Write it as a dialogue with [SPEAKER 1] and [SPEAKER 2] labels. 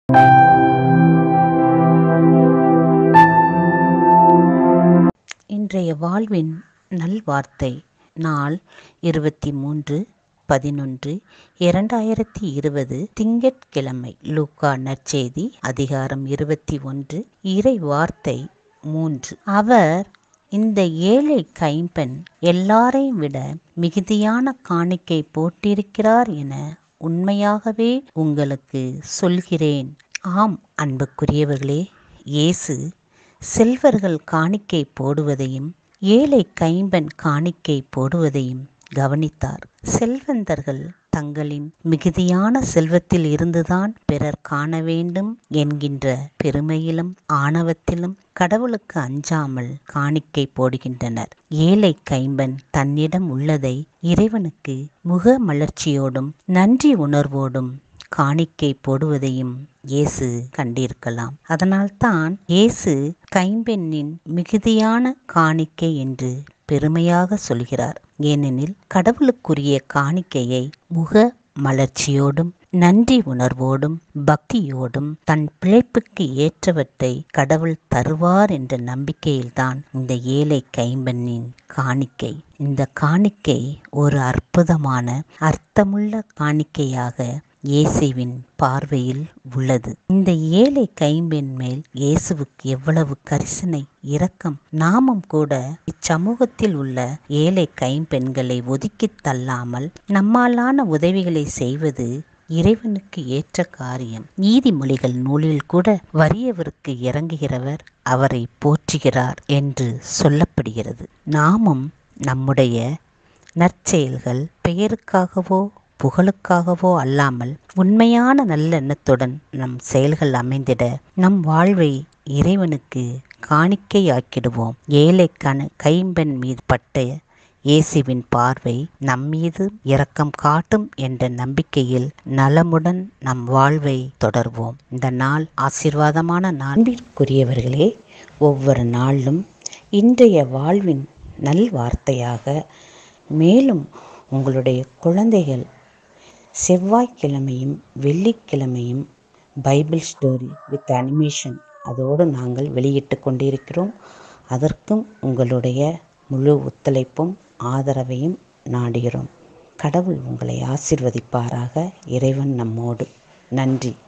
[SPEAKER 1] இன்றைய வாழ்வின் நல்வார்த்தை நாள் இருபத்தி மூன்று பதினொன்று இரண்டாயிரத்தி இருபது திங்கட்கிழமை லூக்கா நற்செய்தி அதிகாரம் இருபத்தி ஒன்று இறை வார்த்தை மூன்று அவர் இந்த ஏழை கைம்பெண் எல்லாரையும் விட மிகுதியான காணிக்கை போட்டிருக்கிறார் என உண்மையாகவே உங்களுக்கு சொல்கிறேன் ஆம் அன்புக்குரியவர்களே இயேசு செல்வர்கள் காணிக்கை போடுவதையும் ஏழை கைம்பெண் காணிக்கை போடுவதையும் கவனித்தார் செல்வந்தர்கள் தங்களின் மிகுதியான செல்வத்தில் இருந்துதான் பிறர் காண வேண்டும் என்கின்ற பெருமையிலும் ஆணவத்திலும் கடவுளுக்கு அஞ்சாமல் காணிக்கை போடுகின்றனர் ஏழை கைம்பன் தன்னிடம் உள்ளதை இறைவனுக்கு முக மலர்ச்சியோடும் நன்றி உணர்வோடும் காணிக்கை போடுவதையும் இயேசு கண்டிருக்கலாம் அதனால்தான் இயேசு கைம்பெண்ணின் மிகுதியான காணிக்கை என்று பெருமையாக சொல்கிறார் ஏனெனில் கடவுளுக்குரிய காணிக்கையை முக மலர்ச்சியோடும் நன்றி உணர்வோடும் பக்தியோடும் தன் பிழைப்புக்கு ஏற்றவற்றை கடவுள் தருவார் என்ற நம்பிக்கையில்தான் இந்த ஏழை கைம்பெண்ணின் காணிக்கை இந்த காணிக்கை ஒரு அற்புதமான அர்த்தமுள்ள காணிக்கையாக இயேசுவின் பார்வையில் உள்ளது இந்த ஏழை கைம்பெண் மேல் இயேசுவுக்கு எவ்வளவு கரிசனை இரக்கம் நாமும் கூட இச்சமூகத்தில் உள்ள ஏழை கைம்பெண்களை ஒதுக்கி தள்ளாமல் நம்மாலான உதவிகளை செய்வது இறைவனுக்கு ஏற்ற காரியம் நீதிமொழிகள் நூலில் கூட வறியவருக்கு இறங்குகிறவர் அவரை போற்றுகிறார் என்று சொல்லப்படுகிறது நாமும் நம்முடைய நற்செயல்கள் பெயருக்காகவோ புகழுக்காகவோ அல்லாமல் உண்மையான நல்லெண்ணத்துடன் நம் செயல்கள் அமைந்திட நம் வாழ்வை இறைவனுக்கு காணிக்கையாக்கிடுவோம் ஏழை கண கைம்பெண் மீது பட்ட இயேசுவின் பார்வை நம்மீது இரக்கம் காட்டும் என்ற நம்பிக்கையில் நலமுடன் நம் வாழ்வை தொடர்வோம் இந்த நாள் ஆசீர்வாதமான நான்பிற்குரியவர்களே ஒவ்வொரு நாளும் இன்றைய வாழ்வின் நல்வார்த்தையாக மேலும் உங்களுடைய குழந்தைகள் செவ்வாய்க்கிழமையும் வெள்ளிக்கிழமையும் பைபிள் ஸ்டோரி வித் அனிமேஷன் அதோடு நாங்கள் வெளியிட்டு கொண்டிருக்கிறோம் அதற்கும் உங்களுடைய முழு ஒத்துழைப்பும் ஆதரவையும் நாடுகிறோம் கடவுள் உங்களை ஆசிர்வதிப்பாராக இறைவன் நம்மோடு நன்றி